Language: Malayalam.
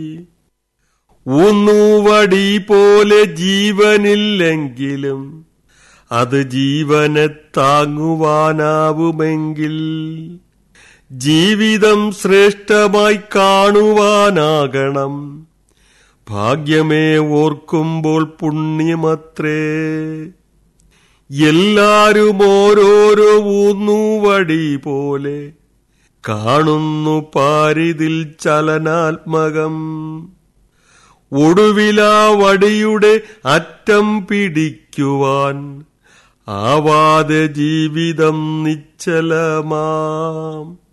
ഊന്നുവടി പോലെ ജീവനില്ലെങ്കിലും അത് ജീവനെ താങ്ങുവാനാവുമെങ്കിൽ ജീവിതം ശ്രേഷ്ഠമായി കാണുവാനാകണം ഭാഗ്യമേ ഓർക്കുമ്പോൾ പുണ്യമത്രേ എല്ലാരും ഓരോരോ ഊന്നുവടി പോലെ കാണുന്നു പാരിതിൽ ചലനാത്മകം ഒടുവിലാ വടിയുടെ അറ്റം പിടിക്കുവാൻ ആവാതെ ജീവിതം നിശ്ചലമാം